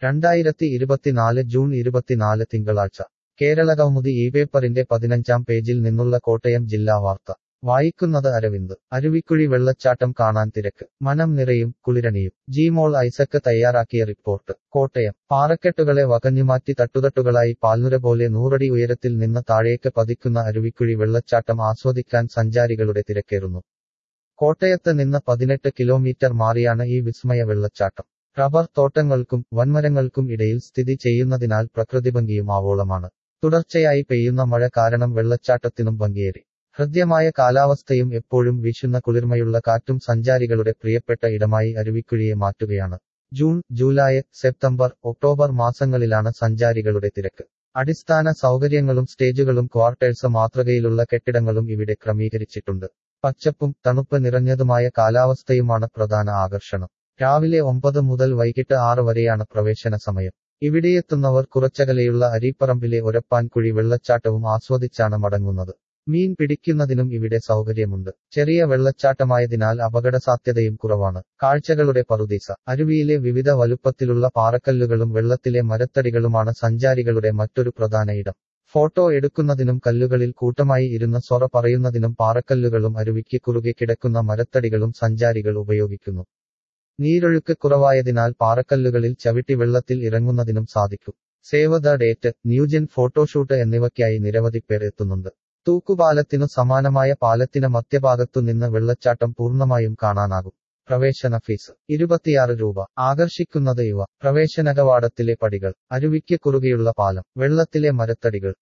രണ്ടായിരത്തി ഇരുപത്തിനാല് ജൂൺ ഇരുപത്തിനാല് തിങ്കളാഴ്ച കേരളകൗമുദി ഈ പേപ്പറിന്റെ പതിനഞ്ചാം പേജിൽ നിന്നുള്ള കോട്ടയം ജില്ലാ വാർത്ത വായിക്കുന്നത് അരവിന്ദ് അരുവിക്കുഴി വെള്ളച്ചാട്ടം കാണാൻ തിരക്ക് മനം നിറയും കുളിരണിയും ജിമോൾ ഐസക്ക് തയ്യാറാക്കിയ റിപ്പോർട്ട് കോട്ടയം പാറക്കെട്ടുകളെ വകഞ്ഞുമാറ്റി തട്ടുതട്ടുകളായി പാൽനുര പോലെ നൂറടി ഉയരത്തിൽ നിന്ന് താഴേക്ക് പതിക്കുന്ന അരുവിക്കുഴി വെള്ളച്ചാട്ടം ആസ്വദിക്കാൻ സഞ്ചാരികളുടെ തിരക്കേറുന്നു കോട്ടയത്ത് നിന്ന് പതിനെട്ട് കിലോമീറ്റർ മാറിയാണ് ഈ വിസ്മയ വെള്ളച്ചാട്ടം റബ്ബർ തോട്ടങ്ങൾക്കും വൻമരങ്ങൾക്കും ഇടയിൽ സ്ഥിതി ചെയ്യുന്നതിനാൽ പ്രകൃതിഭംഗിയും ആവോളമാണ് തുടർച്ചയായി പെയ്യുന്ന മഴ കാരണം വെള്ളച്ചാട്ടത്തിനും ഭംഗിയേറി ഹൃദ്യമായ കാലാവസ്ഥയും എപ്പോഴും വീശുന്ന കുളിർമയുള്ള കാറ്റും സഞ്ചാരികളുടെ പ്രിയപ്പെട്ട ഇടമായി അരുവിക്കുഴിയെ മാറ്റുകയാണ് ജൂൺ ജൂലൈ സെപ്റ്റംബർ ഒക്ടോബർ മാസങ്ങളിലാണ് സഞ്ചാരികളുടെ തിരക്ക് അടിസ്ഥാന സൗകര്യങ്ങളും സ്റ്റേജുകളും ക്വാർട്ടേഴ്സ് മാതൃകയിലുള്ള കെട്ടിടങ്ങളും ഇവിടെ ക്രമീകരിച്ചിട്ടുണ്ട് പച്ചപ്പും തണുപ്പ് നിറഞ്ഞതുമായ കാലാവസ്ഥയുമാണ് പ്രധാന ആകർഷണം രാവിലെ ഒമ്പത് മുതൽ വൈകിട്ട് ആറ് വരെയാണ് പ്രവേശന സമയം ഇവിടെയെത്തുന്നവർ കുറച്ചകലെയുള്ള അരീപ്പറമ്പിലെ ഒരപ്പാൻകുഴി വെള്ളച്ചാട്ടവും ആസ്വദിച്ചാണ് മടങ്ങുന്നത് മീൻ പിടിക്കുന്നതിനും ഇവിടെ സൗകര്യമുണ്ട് ചെറിയ വെള്ളച്ചാട്ടമായതിനാൽ അപകടസാധ്യതയും കുറവാണ് കാഴ്ചകളുടെ പറുദീസ അരുവിയിലെ വിവിധ വലുപ്പത്തിലുള്ള പാറക്കല്ലുകളും വെള്ളത്തിലെ മരത്തടികളുമാണ് സഞ്ചാരികളുടെ മറ്റൊരു പ്രധാന ഇടം ഫോട്ടോ എടുക്കുന്നതിനും കല്ലുകളിൽ കൂട്ടമായി ഇരുന്ന് സൊറ പറയുന്നതിനും പാറക്കല്ലുകളും അരുവിക്ക് കുറുകെ കിടക്കുന്ന മരത്തടികളും സഞ്ചാരികൾ ഉപയോഗിക്കുന്നു നീരൊഴുക്ക് കുറവായതിനാൽ പാറക്കല്ലുകളിൽ ചവിട്ടി വെള്ളത്തിൽ ഇറങ്ങുന്നതിനും സാധിക്കും save the date new gen photoshoot എന്നിവയ്ക്കായി നിരവധി പേർ എത്തുന്നുണ്ട് തൂക്കുപാലത്തിനു സമാനമായ പാലത്തിന് മധ്യഭാഗത്തു നിന്ന് വെള്ളച്ചാട്ടം പൂർണ്ണമായും കാണാനാകും പ്രവേശന ഫീസ് ഇരുപത്തിയാറ് രൂപ ആകർഷിക്കുന്നത് ഇവ പ്രവേശന കവാടത്തിലെ പടികൾ അരുവിക്ക് കുറുകെയുള്ള പാലം വെള്ളത്തിലെ മരത്തടികൾ